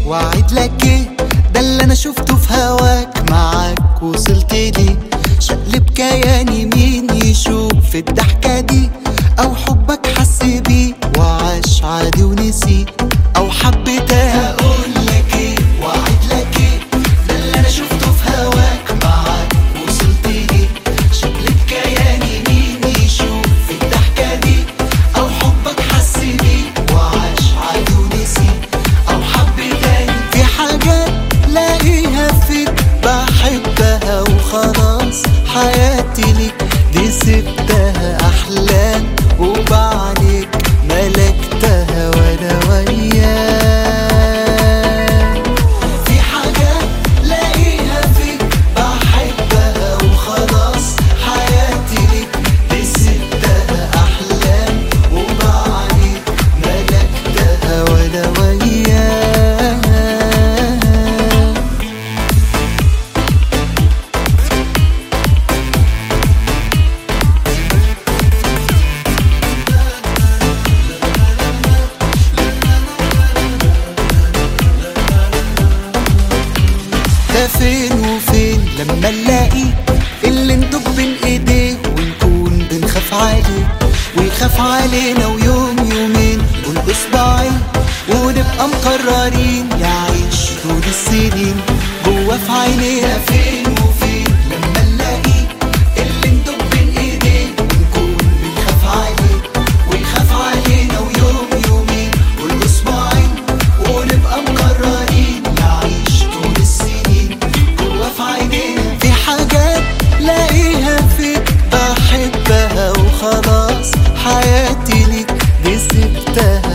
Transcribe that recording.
واعد لك ايه ده اللي انا شفته في هواك معاك وصلت لي شقلب كياني مين يشوف الضحكة دي او حبك حس بيه وعاش عادي ونسي او حبيتها اقول لك ايه واعد لك ايه ده اللي انا شفته في هواك معاك وصلت لي شقلب كياني مين يشوف الضحكة دي او حبك حس بيه وعاش عادي ونسي او حبيتها في حاجات لاقيها فيك بحبها وخلاص حياتي ليك دي سبتها احلام وبعدك ملكتها وانا وياك في حاجات لاقيها فيك بحبها وخلاص حياتي ليك دي سبتها احلام وبعدك ملكتها وانا وياك ده فين وفين لما نلاقي اللي ندب بين ايديه ونكون بنخاف عليه ويخاف علينا ويوم يومين والاصبعين ونبقى مقررين يعيش طول السنين جوا في عينينا فين وفين لما نلاقي اللي ندب بين ايديه ونكون بنخاف عليه ويخاف علينا ويوم يومين والاصبعين ونبقى مقررين نعيش طول السنين جوا في عينينا في حاجات لاقيها فيك بحبها وخلاص حياتي ليك دي سبتها